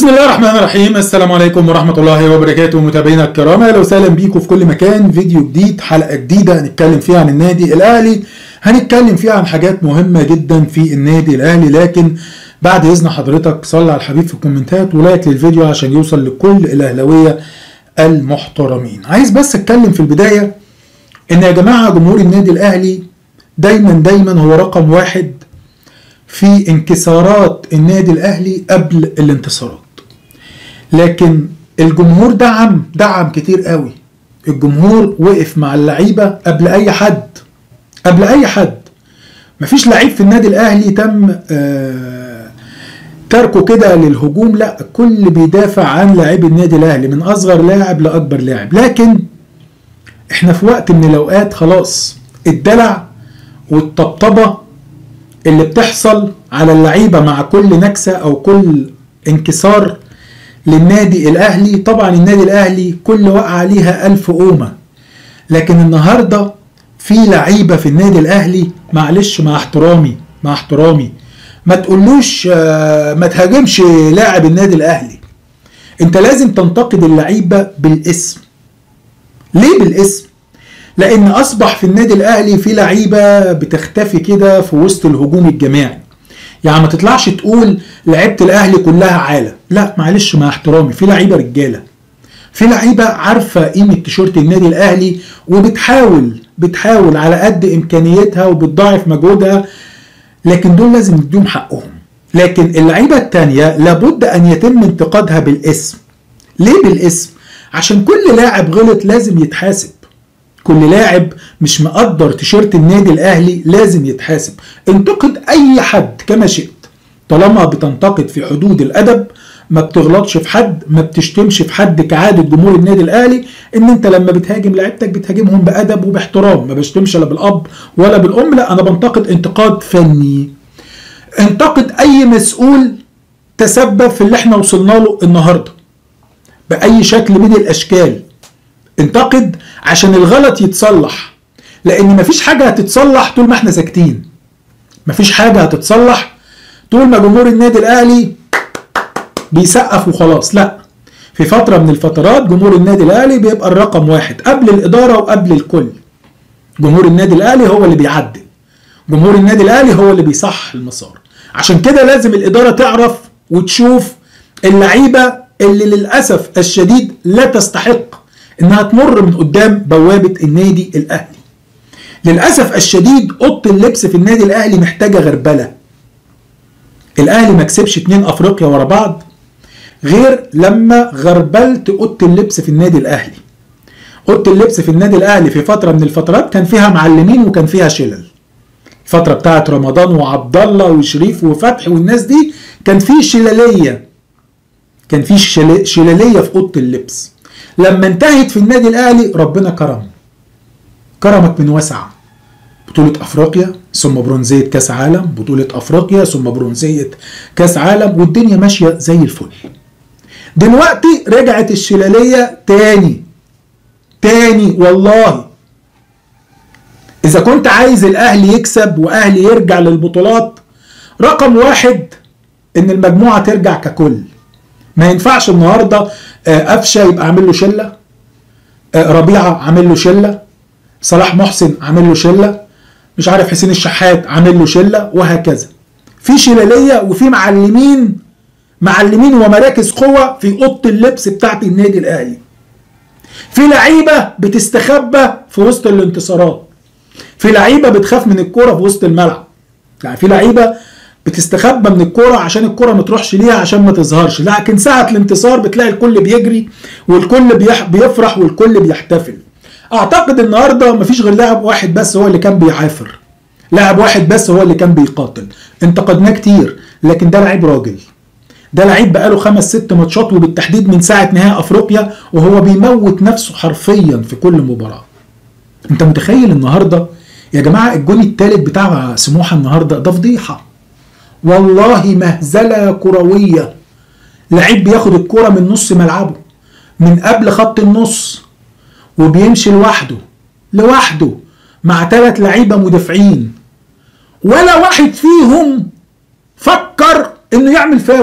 بسم الله الرحمن الرحيم السلام عليكم ورحمة الله وبركاته متابعينا الكرام اهلا وسهلا بيكم في كل مكان فيديو جديد حلقة جديدة هنتكلم فيها عن النادي الاهلي هنتكلم فيها عن حاجات مهمة جدا في النادي الاهلي لكن بعد اذن حضرتك صلي على الحبيب في الكومنتات ولايك للفيديو عشان يوصل لكل الاهلاوية المحترمين عايز بس اتكلم في البداية ان يا جماعة جمهور النادي الاهلي دايما دايما هو رقم واحد في انكسارات النادي الاهلي قبل الانتصارات لكن الجمهور دعم دعم كتير قوي الجمهور وقف مع اللعيبه قبل اي حد قبل اي حد مفيش لعيب في النادي الاهلي تم آه تركه كده للهجوم لا الكل بيدافع عن لاعبي النادي الاهلي من اصغر لاعب لاكبر لاعب لكن احنا في وقت من الاوقات خلاص الدلع والطبطبه اللي بتحصل على اللعيبه مع كل نكسه او كل انكسار للنادي الاهلي طبعا النادي الاهلي كل وقعه ليها الف قومه لكن النهارده في لعيبه في النادي الاهلي معلش مع احترامي مع احترامي ما تقولوش آه، ما تهاجمش لاعب النادي الاهلي انت لازم تنتقد اللعيبه بالاسم ليه بالاسم لان اصبح في النادي الاهلي في لعيبه بتختفي كده في وسط الهجوم الجماعي يعني ما تطلعش تقول لعيبه الاهلي كلها عاله لا معلش مع احترامي في لعيبه رجاله في لعيبه عارفه قيمه تيشيرت النادي الاهلي وبتحاول بتحاول على قد امكانيتها وبتضاعف مجهودها لكن دول لازم نديهم حقهم لكن اللعيبه التانية لابد ان يتم انتقادها بالاسم ليه بالاسم عشان كل لاعب غلط لازم يتحاسب كل لاعب مش مقدر تيشيرت النادي الاهلي لازم يتحاسب انتقد اي حد كما شئت طالما بتنتقد في حدود الادب ما بتغلطش في حد ما بتشتمش في حد كعادة جمهور النادي الاهلي ان انت لما بتهاجم لعيبتك بتهاجمهم بادب وباحترام ما بشتمش لا بالاب ولا بالام لا انا بنتقد انتقاد فني انتقد اي مسؤول تسبب في اللي احنا وصلنا له النهارده باي شكل من الاشكال انتقد عشان الغلط يتصلح لان مفيش حاجه هتتصلح طول ما احنا ساكتين مفيش حاجه هتتصلح طول ما جمهور النادي الاهلي بيسقف وخلاص لا في فتره من الفترات جمهور النادي الاهلي بيبقى الرقم واحد قبل الاداره وقبل الكل جمهور النادي الاهلي هو اللي بيعدل جمهور النادي الاهلي هو اللي بيصح المسار عشان كده لازم الاداره تعرف وتشوف اللعيبه اللي للاسف الشديد لا تستحق انها تمر من قدام بوابه النادي الاهلي للاسف الشديد اوضه اللبس في النادي الاهلي محتاجه غربله الاهلي ما كسبش اتنين افريقيا ورا بعض غير لما غربلت اوضه اللبس في النادي الاهلي اوضه اللبس في النادي الاهلي في فتره من الفترات كان فيها معلمين وكان فيها شلل الفتره بتاعت رمضان وعبد الله وشريف وفتحي والناس دي كان في شلاليه كان في شل- شلاليه في اوضه اللبس لما انتهت في النادي الاهلي ربنا كرم كرمك من وسع بطولة افريقيا ثم برونزية كاس عالم بطولة افريقيا ثم برونزية كاس عالم والدنيا ماشية زي الفل دلوقتي رجعت الشلالية تاني تاني والله اذا كنت عايز الاهلي يكسب واهلي يرجع للبطولات رقم واحد ان المجموعة ترجع ككل ما ينفعش النهارده آه، قفشه يبقى عامل له شله آه، ربيعه عامل له شله صلاح محسن عامل له شله مش عارف حسين الشحات عامل له شله وهكذا في شلاليه وفي معلمين معلمين ومراكز قوه في اوضه اللبس بتاعت النادي الاهلي في لعيبه بتستخبى في وسط الانتصارات في لعيبه بتخاف من الكوره في وسط الملعب يعني في لعيبه بتستخبى من الكوره عشان الكوره ما تروحش ليها عشان ما تظهرش لكن ساعه الانتصار بتلاقي الكل بيجري والكل بيح بيفرح والكل بيحتفل اعتقد النهارده مفيش غير لاعب واحد بس هو اللي كان بيعافر لاعب واحد بس هو اللي كان بيقاتل انتقدناه كتير لكن ده لعيب راجل ده لعيب بقاله خمس ست ماتشات وبالتحديد من ساعه نهائي افريقيا وهو بيموت نفسه حرفيا في كل مباراه انت متخيل النهارده يا جماعه الجون الثالث بتاع سموحه النهارده ده فضيحه والله مهزله كرويه لعيب بياخد الكرة من نص ملعبه من قبل خط النص وبيمشي لوحده لوحده مع ثلاث لعيبه مدافعين ولا واحد فيهم فكر انه يعمل فاول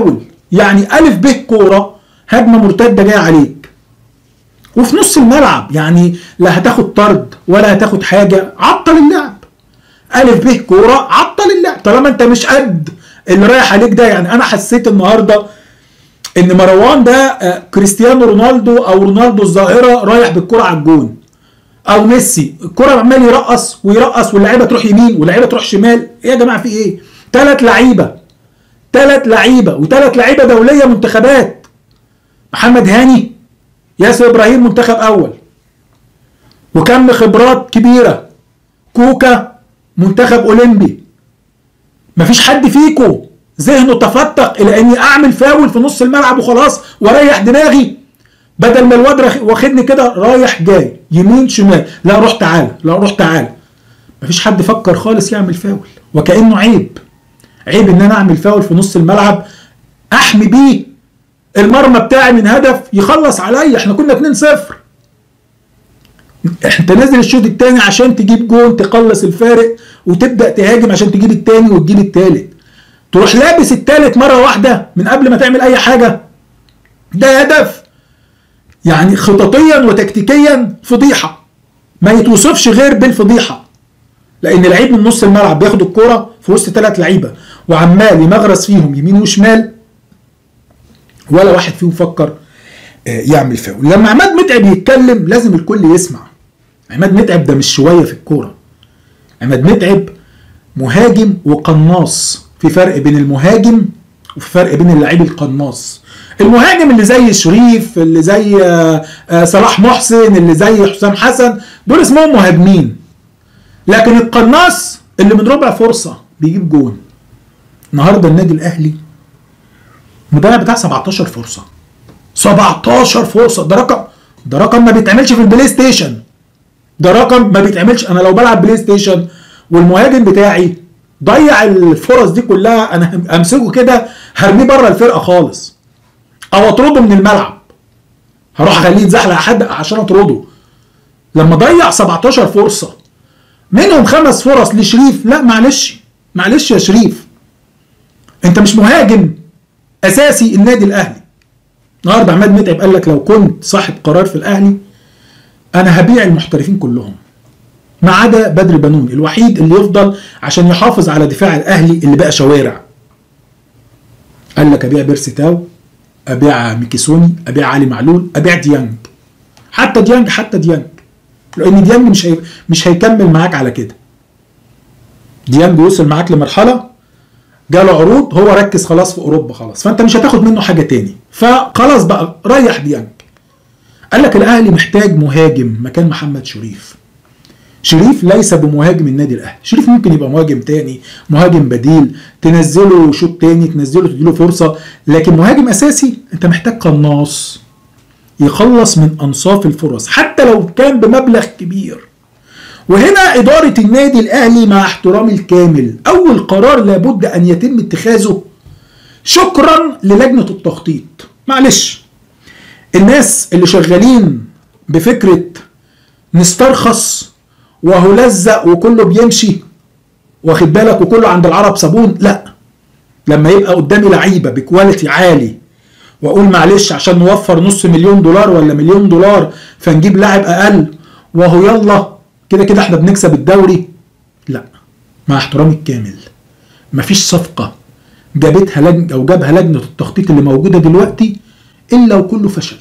يعني الف ب كوره هجمه مرتده جايه عليك وفي نص الملعب يعني لا هتاخد طرد ولا هتاخد حاجه عطل اللعب الف ب كوره عطل اللعب طالما انت مش قد اللي رايح عليك ده يعني انا حسيت النهارده ان مروان ده آه، كريستيانو رونالدو او رونالدو الظاهره رايح بالكره على الجون او ميسي الكره عمال يرقص ويرقص واللعيبه تروح يمين واللعيبه تروح شمال ايه يا جماعه في ايه ثلاث لعيبه ثلاث لعيبه وثلاث لعيبه دوليه منتخبات محمد هاني ياسر ابراهيم منتخب اول وكم خبرات كبيره كوكا منتخب اولمبي مفيش حد فيكو ذهنه تفتق الى اني اعمل فاول في نص الملعب وخلاص واريح دماغي بدل ما الواد رخ- واخدني كده رايح جاي يمين شمال لا روح تعالى لا روح تعالى مفيش حد فكر خالص يعمل فاول وكانه عيب عيب ان انا اعمل فاول في نص الملعب احمي بيه المرمى بتاعي من هدف يخلص عليا احنا كنا 2-0 انت نازل الشوط الثاني عشان تجيب جون تقلص الفارق وتبدا تهاجم عشان تجيب الثاني وتجيب الثالث تروح لابس الثالث مره واحده من قبل ما تعمل اي حاجه ده هدف يعني خططيا وتكتيكيا فضيحه ما يتوصفش غير بالفضيحه لان لعيب من نص الملعب بياخد الكوره في وسط ثلاث لعيبه وعمال يمغرس فيهم يمين وشمال ولا واحد فيهم فكر آه، يعمل فاول لما عماد متعب يتكلم لازم الكل يسمع عماد متعب ده مش شويه في الكوره عماد متعب مهاجم وقناص في فرق بين المهاجم وفي فرق بين اللعيب القناص المهاجم اللي زي شريف اللي زي آه، آه، صلاح محسن اللي زي حسام حسن دول اسمهم مهاجمين لكن القناص اللي من ربع فرصه بيجيب جون النهارده النادي الاهلي مضيع بتاع 17 فرصه 17 فرصه ده رقم ده رقم ما بيتعملش في البلاي ستيشن ده رقم ما بيتعملش انا لو بلعب بلاي ستيشن والمهاجم بتاعي ضيع الفرص دي كلها انا هم- امسكه كده هرميه بره الفرقه خالص او اطرده من الملعب هروح اخليه يتزحلق حد عشان اطرده لما ضيع 17 فرصه منهم خمس فرص لشريف لا معلش معلش يا شريف انت مش مهاجم اساسي النادي الاهلي النهارده عماد متعب قال لك لو كنت صاحب قرار في الاهلي انا هبيع المحترفين كلهم ما عدا بدر بنون الوحيد اللي يفضل عشان يحافظ على دفاع الاهلي اللي بقى شوارع قال لك ابيع بيرسي تاو ابيع ميكيسوني ابيع علي معلول ابيع ديانج حتى ديانج حتى ديانج لان ديانج مش هي... مش هيكمل معاك على كده ديانج وصل معاك لمرحله جاله عروض هو ركز خلاص في اوروبا خلاص فانت مش هتاخد منه حاجه تاني فخلاص بقى ريح ديانج قال لك الاهلي محتاج مهاجم مكان محمد شريف شريف ليس بمهاجم النادي الاهلي شريف ممكن يبقى مهاجم تاني مهاجم بديل تنزله شوط تاني تنزله تديله فرصه لكن مهاجم اساسي انت محتاج قناص يخلص من انصاف الفرص حتى لو كان بمبلغ كبير وهنا إدارة النادي الأهلي مع احترامي الكامل أول قرار لابد أن يتم اتخاذه شكرا للجنة التخطيط معلش الناس اللي شغالين بفكرة نسترخص وهو لزق وكله بيمشي واخد بالك وكله عند العرب صابون لا لما يبقى قدامي لعيبة بكواليتي عالي واقول معلش عشان نوفر نص مليون دولار ولا مليون دولار فنجيب لاعب اقل وهو يلا كده كده احنا بنكسب الدوري لا مع احترامي الكامل مفيش صفقة جابتها لجنة او جابها لجنة التخطيط اللي موجودة دلوقتي الا وكله فشل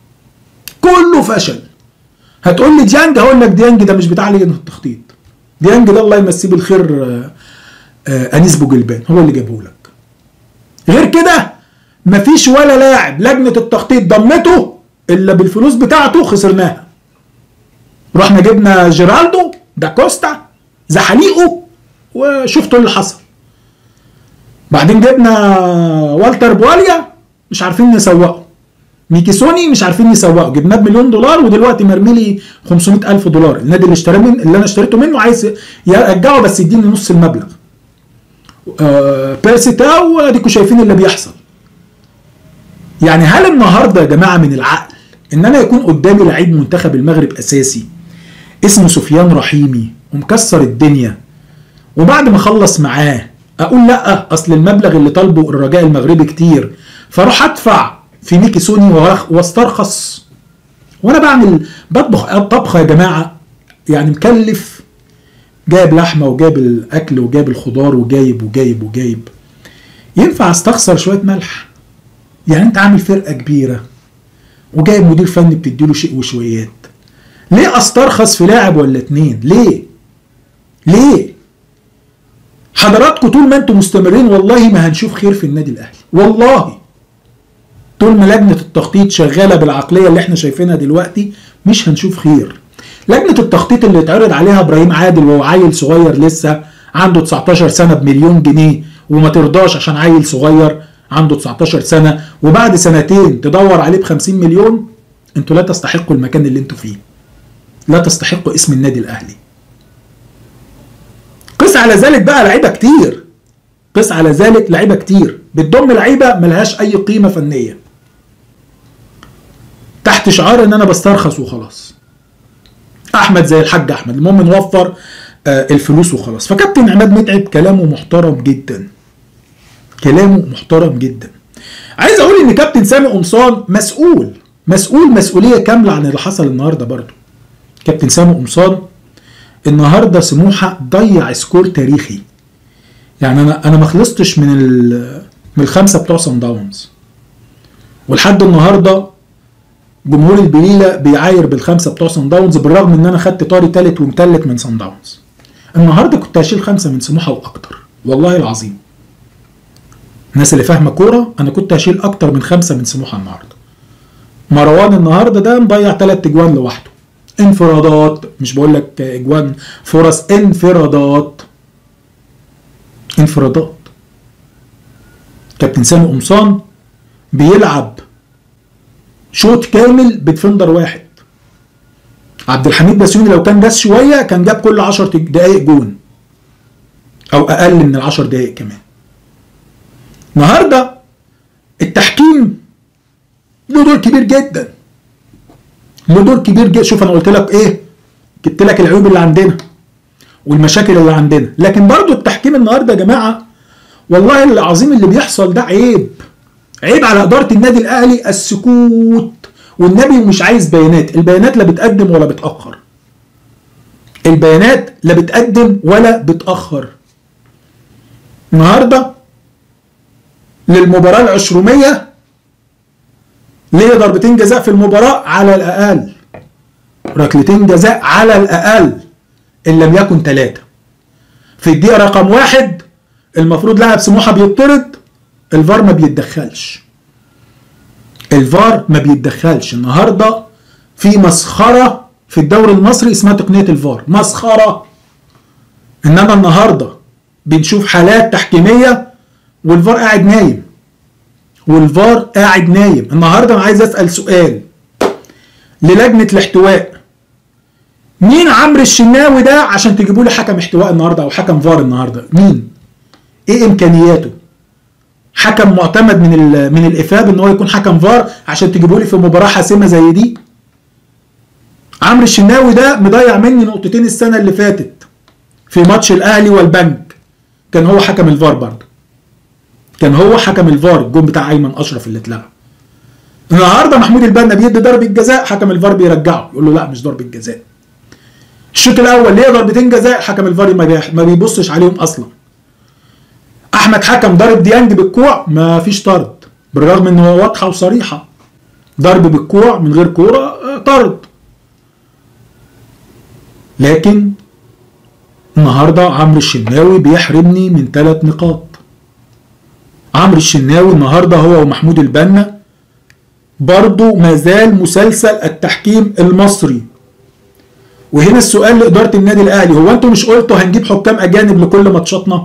كله فشل هتقول لي ديانج هقول لك ديانج ده مش بتاع لجنة التخطيط ديانج ده الله يمسيه بالخير آه، آه، انيس بوجلبان هو اللي جابه لك غير كده مفيش ولا لاعب لجنة التخطيط ضمته الا بالفلوس بتاعته خسرناها رحنا جبنا جيرالدو داكوستا زحاليقو وشفتوا اللي حصل بعدين جبنا والتر بواليا مش عارفين نسوقه ميكيسوني مش عارفين نسوقه جبناه بمليون دولار ودلوقتي مرمي لي 500 الف دولار النادي اللي اشترى من اللي انا اشتريته منه عايز يرجعه بس يديني نص المبلغ آه بيرسي تاو اديكوا شايفين اللي بيحصل يعني هل النهارده يا جماعه من العقل ان انا يكون قدامي لعيب منتخب المغرب اساسي اسمه سفيان رحيمي ومكسر الدنيا وبعد ما اخلص معاه اقول لا اصل المبلغ اللي طالبه الرجاء المغربي كتير فاروح ادفع في ميكي سوني وأخ- واسترخص وانا بعمل بطبخ طبخه يا جماعه يعني مكلف جايب لحمه وجايب الاكل وجايب الخضار وجايب وجايب وجايب ينفع استخسر شويه ملح يعني انت عامل فرقه كبيره وجايب مدير فني بتديله شيء وشويات ليه استرخص في لاعب ولا اتنين ليه ليه حضراتكم طول ما انتم مستمرين والله ما هنشوف خير في النادي الاهلي والله طول ما لجنه التخطيط شغاله بالعقليه اللي احنا شايفينها دلوقتي مش هنشوف خير لجنه التخطيط اللي اتعرض عليها ابراهيم عادل وهو عيل صغير لسه عنده 19 سنه بمليون جنيه وما ترضاش عشان عيل صغير عنده 19 سنه وبعد سنتين تدور عليه ب 50 مليون انتوا لا تستحقوا المكان اللي انتوا فيه لا تستحقوا اسم النادي الاهلي قس على ذلك بقى لعيبه كتير قس على ذلك لعيبه كتير بتضم لعيبه ملهاش اي قيمه فنيه تحت شعار ان انا بسترخص وخلاص احمد زي الحاج احمد المهم نوفر آه، الفلوس وخلاص فكابتن عماد متعب كلامه محترم جدا كلامه محترم جدا عايز اقول ان كابتن سامي قمصان مسؤول مسؤول مسؤوليه كامله عن اللي حصل النهارده برضه كابتن سامي قمصان النهارده سموحه ضيع سكور تاريخي يعني انا انا ما خلصتش من ال- من الخمسه بتوع سان داونز ولحد النهارده جمهور البليله بيعاير بالخمسه بتوع سان داونز بالرغم ان انا خدت طاري تالت ومتلت من سان داونز النهارده كنت هشيل خمسه من سموحه واكتر والله العظيم الناس اللي فاهمه كوره انا كنت هشيل اكتر من خمسه من سموحه النهارده مروان النهارده ده مضيع ثلاث اجوان لوحده انفرادات مش بقول لك اجوان فرص انفرادات انفرادات كابتن سامي قمصان بيلعب شوط كامل بدفندر واحد عبد الحميد بسيوني لو كان جاز شويه كان جاب كل 10 دقائق جون او اقل من ال 10 دقائق كمان النهارده التحكيم له دور كبير جدا له دور كبير جدا شوف انا قلت لك ايه جبت لك العيوب اللي عندنا والمشاكل اللي عندنا لكن برضو التحكيم النهارده يا جماعه والله العظيم اللي بيحصل ده عيب عيب على اداره النادي الاهلي السكوت والنبي مش عايز بيانات البيانات لا بتقدم ولا بتاخر البيانات لا بتقدم ولا بتاخر النهارده للمباراه العشرميه ليه ضربتين جزاء في المباراه على الاقل ركلتين جزاء على الاقل ان لم يكن ثلاثه في الدقيقه رقم واحد المفروض لاعب سموحه بيطرد الفار ما بيتدخلش الفار ما بيتدخلش النهارده في مسخره في الدوري المصري اسمها تقنيه الفار مسخره انما النهارده بنشوف حالات تحكيميه والفار قاعد نايم والفار قاعد نايم النهارده انا عايز اسال سؤال للجنه الاحتواء مين عمرو الشناوي ده عشان تجيبوا لي حكم احتواء النهارده او حكم فار النهارده مين ايه امكانياته حكم معتمد من ال- من الافاب ان هو يكون حكم فار عشان تجيبوا لي في مباراه حاسمه زي دي عمرو الشناوي ده مضيع مني نقطتين السنه اللي فاتت في ماتش الاهلي والبنك كان هو حكم الفار برضه كان هو حكم الفار الجون بتاع ايمن اشرف اللي اتلغى النهارده محمود البنا بيدي ضربه جزاء حكم الفار بيرجعه يقول له لا مش ضربه جزاء الشوط الاول ليه ضربتين جزاء حكم الفار ما بيح- ما بيبصش عليهم اصلا احمد حكم ضرب ديانج بالكوع ما فيش طرد بالرغم ان هو واضحه وصريحه ضرب بالكوع من غير كوره آه، طرد لكن النهارده عمرو الشناوي بيحرمني من ثلاث نقاط عمرو الشناوي النهارده هو ومحمود البنا برضه ما زال مسلسل التحكيم المصري وهنا السؤال لإدارة النادي الأهلي هو أنتوا مش قلتوا هنجيب حكام أجانب لكل ماتشاتنا؟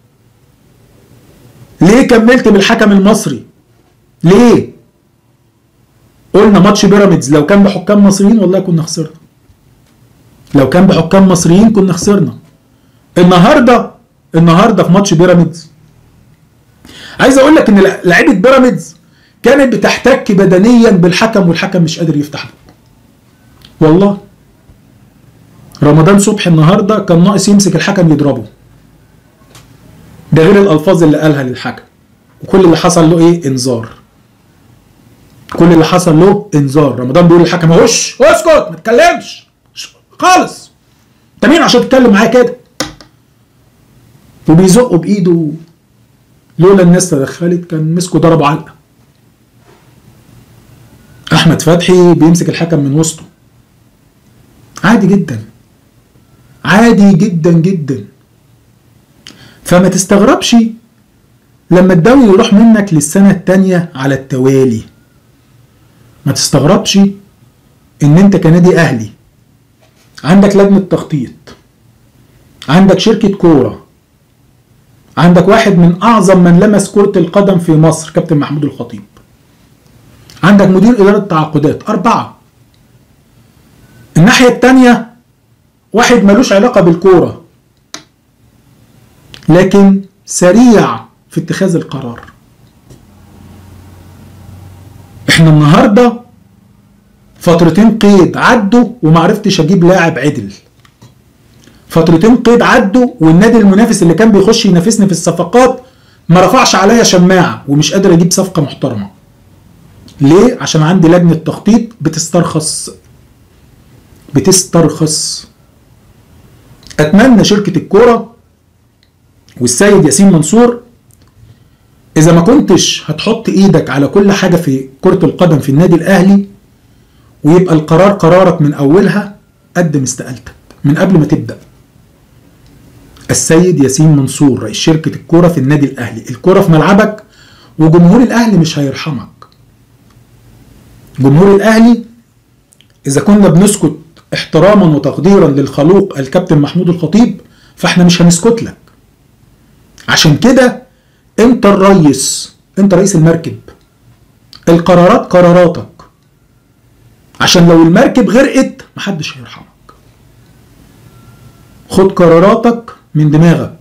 ليه كملت بالحكم المصري؟ ليه؟ قلنا ماتش بيراميدز لو كان بحكام مصريين والله كنا خسرنا. لو كان بحكام مصريين كنا خسرنا. النهارده النهارده في ماتش بيراميدز عايز اقول لك ان لعيبه بيراميدز كانت بتحتك بدنيا بالحكم والحكم مش قادر يفتح بقه. والله رمضان صبحي النهارده كان ناقص يمسك الحكم يضربه ده غير الالفاظ اللي قالها للحكم وكل اللي حصل له ايه انذار كل اللي حصل له انذار رمضان بيقول للحكم هش اسكت ما تتكلمش خالص انت مين عشان تتكلم معايا كده وبيزقه بايده لولا الناس تدخلت كان مسكه ضربه علقه احمد فتحي بيمسك الحكم من وسطه عادي جدا عادي جدا جدا فما تستغربش لما الدوري يروح منك للسنة التانية على التوالي ما تستغربش ان انت كنادي اهلي عندك لجنة تخطيط عندك شركة كورة عندك واحد من اعظم من لمس كرة القدم في مصر كابتن محمود الخطيب عندك مدير ادارة تعاقدات اربعة الناحية التانية واحد ملوش علاقة بالكورة لكن سريع في اتخاذ القرار احنا النهارده فترتين قيد عدوا ومعرفتش اجيب لاعب عدل فترتين قيد عدوا والنادي المنافس اللي كان بيخش ينافسني في الصفقات ما رفعش عليا شماعه ومش قادر اجيب صفقه محترمه ليه عشان عندي لجنه تخطيط بتسترخص بتسترخص اتمنى شركه الكوره والسيد ياسين منصور اذا ما كنتش هتحط ايدك على كل حاجه في كره القدم في النادي الاهلي ويبقى القرار قرارك من اولها قدم استقالتك من قبل ما تبدا السيد ياسين منصور رئيس شركه الكوره في النادي الاهلي الكوره في ملعبك وجمهور الاهلي مش هيرحمك جمهور الاهلي اذا كنا بنسكت احتراما وتقديرا للخلوق الكابتن محمود الخطيب فاحنا مش هنسكت لك عشان كده انت الريس انت رئيس المركب القرارات قراراتك عشان لو المركب غرقت محدش هيرحمك خد قراراتك من دماغك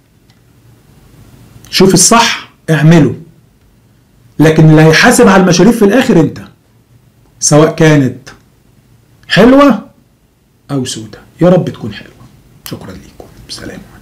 شوف الصح اعمله لكن اللي هيحاسب على المشاريب في الاخر انت سواء كانت حلوه او سودة يا رب تكون حلوه شكرا ليكم سلام